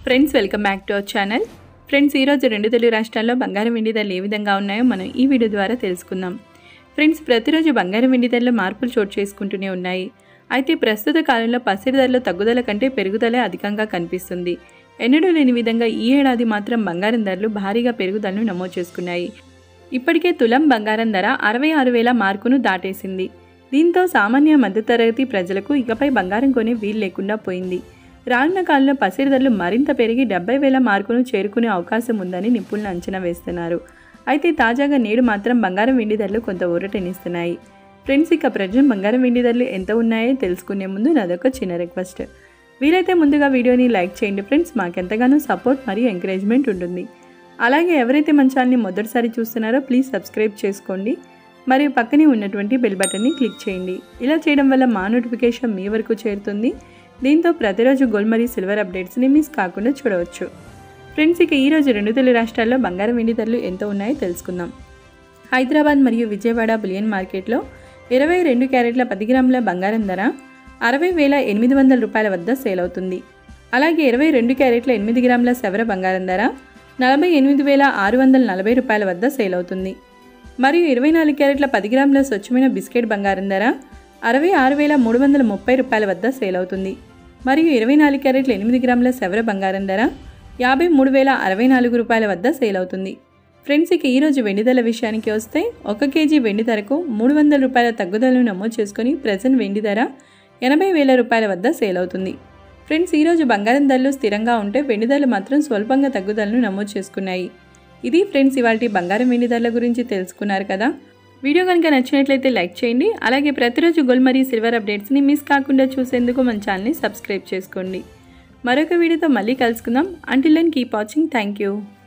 friends welcome back to our channel friends ఈరోజు రెండు తెలుగు రాష్ట్రాల్లో బంగారం వెండి ధరలు ఏ విధంగా ఉన్నాయో మనం ఈ వీడియో ద్వారా తెలుసుకుందాం ఫ్రెండ్స్ ప్రతిరోజు బంగారం వెండి ధరలు మార్పులు చోటు చేసుకుంటూనే ఉన్నాయి అయితే ప్రస్తుత కాలంలో పసిడి ధరలో తగ్గుదల కంటే పెరుగుదలే అధికంగా కనిపిస్తుంది ఎన్నడూ లేని విధంగా ఈ ఏడాది మాత్రం బంగారం ధరలు భారీగా పెరుగుదలను నమోదు చేసుకున్నాయి ఇప్పటికే తులం బంగారం ధర అరవై ఆరు వేల మార్కును దాటేసింది దీంతో సామాన్య మధ్యతరగతి ప్రజలకు ఇకపై బంగారం కొనే వీలు లేకుండా పోయింది రానున్న కాలంలో పసిడి ధరలు మరింత పెరిగి డెబ్బై వేల మార్కును చేరుకునే అవకాశం ఉందని నిపుణులు అంచనా వేస్తున్నారు అయితే తాజాగా నేడు మాత్రం బంగారం వెండి ధరలు కొంత ఊరటనిస్తున్నాయి ఫ్రెండ్స్ ఇక ప్రజెంట్ బంగారం వెండి ధరలు ఎంత ఉన్నాయో తెలుసుకునే ముందు నాదొక చిన్న రిక్వెస్ట్ వీలైతే ముందుగా వీడియోని లైక్ చేయండి ఫ్రెండ్స్ మాకెంతగానో సపోర్ట్ మరియు ఎంకరేజ్మెంట్ ఉంటుంది అలాగే ఎవరైతే మన ఛానల్ని మొదటిసారి చూస్తున్నారో ప్లీజ్ సబ్స్క్రైబ్ చేసుకోండి మరియు పక్కనే ఉన్నటువంటి బెల్ బటన్ని క్లిక్ చేయండి ఇలా చేయడం వల్ల మా నోటిఫికేషన్ మీ వరకు చేరుతుంది దీంతో ప్రతిరోజు గోల్డ్ మరియు సిల్వర్ అప్డేట్స్ని మిస్ కాకుండా చూడవచ్చు ఫ్రెండ్స్ ఇక ఈరోజు రెండు తెలుగు రాష్ట్రాల్లో బంగారం వెండి ధరలు ఎంత ఉన్నాయో తెలుసుకుందాం హైదరాబాద్ మరియు విజయవాడ బులియన్ మార్కెట్లో ఇరవై రెండు క్యారెట్ల పది గ్రాముల బంగారం ధర అరవై వేల ఎనిమిది వందల రూపాయల వద్ద సేల్ అవుతుంది అలాగే ఇరవై రెండు క్యారెట్ల ఎనిమిది గ్రాముల సెవర బంగారం ధర నలభై ఎనిమిది వేల ఆరు వందల నలభై రూపాయల వద్ద సేల్ అవుతుంది మరియు ఇరవై నాలుగు క్యారెట్ల పది గ్రాముల స్వచ్ఛమైన బిస్కెట్ బంగారం ధర అరవై ఆరు వేల మూడు వందల ముప్పై రూపాయల వద్ద సేల్ అవుతుంది మరియు ఇరవై నాలుగు క్యారెట్ల ఎనిమిది గ్రాముల సెవర బంగారం ధర యాభై మూడు వేల అరవై నాలుగు రూపాయల వద్ద సేల్ అవుతుంది ఫ్రెండ్స్ ఇక ఈరోజు వెండి ధరల విషయానికి వస్తే ఒక కేజీ వెండి ధరకు మూడు వందల రూపాయల తగ్గుదలను నమోదు చేసుకొని ప్రజెంట్ వెండి ధర ఎనభై వేల రూపాయల వద్ద సేల్ అవుతుంది ఫ్రెండ్స్ ఈరోజు బంగారం ధరలు స్థిరంగా ఉంటే వెండి ధరలు మాత్రం స్వల్పంగా తగ్గుదలను నమోదు చేసుకున్నాయి ఇది ఫ్రెండ్స్ ఇవాళ బంగారం వెండి ధరల గురించి తెలుసుకున్నారు కదా వీడియో కనుక నచ్చినట్లయితే లైక్ చేయండి అలాగే ప్రతిరోజు గోల్డ్ మరియు సిల్వర్ అప్డేట్స్ని మిస్ కాకుండా చూసేందుకు మన ఛానల్ని సబ్స్క్రైబ్ చేసుకోండి మరొక వీడియోతో మళ్ళీ కలుసుకుందాం until then keep watching thank you